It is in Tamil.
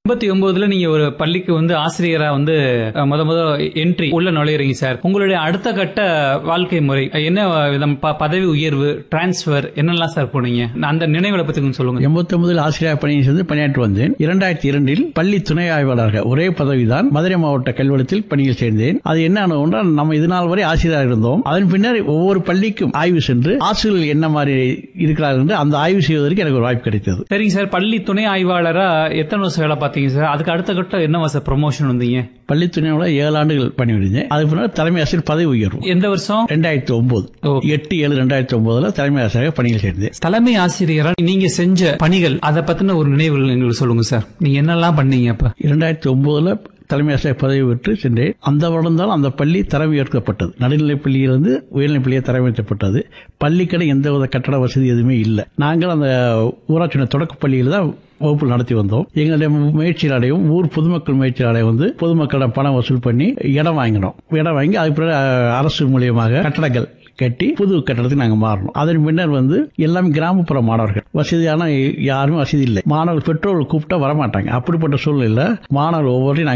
எண்பத்தி ஒன்பதுல நீங்க ஒரு பள்ளிக்கு வந்து ஆசிரியரா வந்து அஹ், முத முத என்ட்ரி உள்ள நுழையிறீங்க சார் உங்களுடைய அடுத்த கட்ட வாழ்க்கை முறை அஹ், என்ன விதம் ப- பதவி உயர்வு டிரான்ஸ்பர் என்னெல்லாம் சார் போனீங்க அந்த நினைவுகளை பத்தி கொஞ்சம் சொல்லுங்க எண்பத்தி ஒன்பதில் ஆசிரியர் பணியை சேர்ந்து பணியாற்றி வந்தேன் இரண்டாயிரத்தி இரண்டில் பள்ளி துணை ஆய்வாளராக ஒரே பதவிதான் மதுரை மாவட்ட கல்வெளத்தில் பணியில் சேர்ந்தேன் அது என்ன என்றால் நம்ம இது நாள் வரை ஆசிரியராக இருந்தோம் அதன் பின்னர் ஒவ்வொரு பள்ளிக்கும் ஆய்வு சென்று ஆசிரியர்கள் என்ன மாதிரி இருக்கிறார்கள் என்று அந்த ஆய்வு செய்வதற்கு எனக்கு ஒரு வாய்ப்பு கிடைத்தது சரிங்க சார் பள்ளி துணை ஆய்வாளரா எத்தனை வருஷம் வேலை பார்த்தீங்க சார் அதுக்கு அடுத்த கட்டம் என்ன சார் ப்ரொமோஷன் வந்தீங்க பள்ளி துணையோட ஏழு ஆண்டுகள் பணிபுரிந்தேன் அதுக்கு பின்னர் தலைமை ஆசிரியர் பதவி உயர்வு எந்த வருஷம் ரெண்டாயிரத்தி ஒன்பது ஓ. எட்டு ஏழு ரெண்டாயிரத்தி ஒன்பதுல தலைமை ஆசிரியராக பணியில் சேர்ந்தேன் தலைமை ஆசிரியரா நீங்க செஞ்ச பணிகள் அதை பத்தின ஒரு நினைவுகள் எங்களுக்கு சொல்லுங்க சார் நீங்க என்னெல்லாம் பண்ணீங்க அப்ப இரண்டாயிரத்தி ஒன்பதுல தலைமை ஆசிரியர் பதவி பெற்று சென்றேன் அந்த வருடம் தான் அந்த பள்ளி தரம் உயர்த்தப்பட்டது நடுநிலைப் பள்ளியிலிருந்து உயர்நிலைப் பள்ளியை தரம் உயர்த்தப்பட்டது பள்ளிக்கடை எந்தவித கட்டட வசதி எதுவுமே இல்லை நாங்கள் அந்த ஊராட்சி தொடக்க பள்ளியில் தான் வகுப்பு நடத்தி வந்தோம் எங்களுடைய முயற்சியாலையும் ஊர் பொதுமக்கள் முயற்சியாலையும் வந்து பொதுமக்களிடம் பணம் வசூல் பண்ணி இடம் வாங்கினோம் இடம் வாங்கி அதுக்கு பிறகு அஹ், அரசு மூலியமாக கட்டடங்கள் கட்டி புது கட்டடத்துக்கு நாங்கள் மாறணும் அதன் பின்னர் வந்து எல்லாமே கிராமப்புற மாணவர்கள் வசதியான யாருமே வசதி இல்லை மாணவர்கள் பெற்றோர்கள் கூப்பிட்டா வரமாட்டாங்க அப்படிப்பட்ட சூழ்நிலையில் மாணவர்கள் ஒவ்வொருத்தையும் நாங்கள்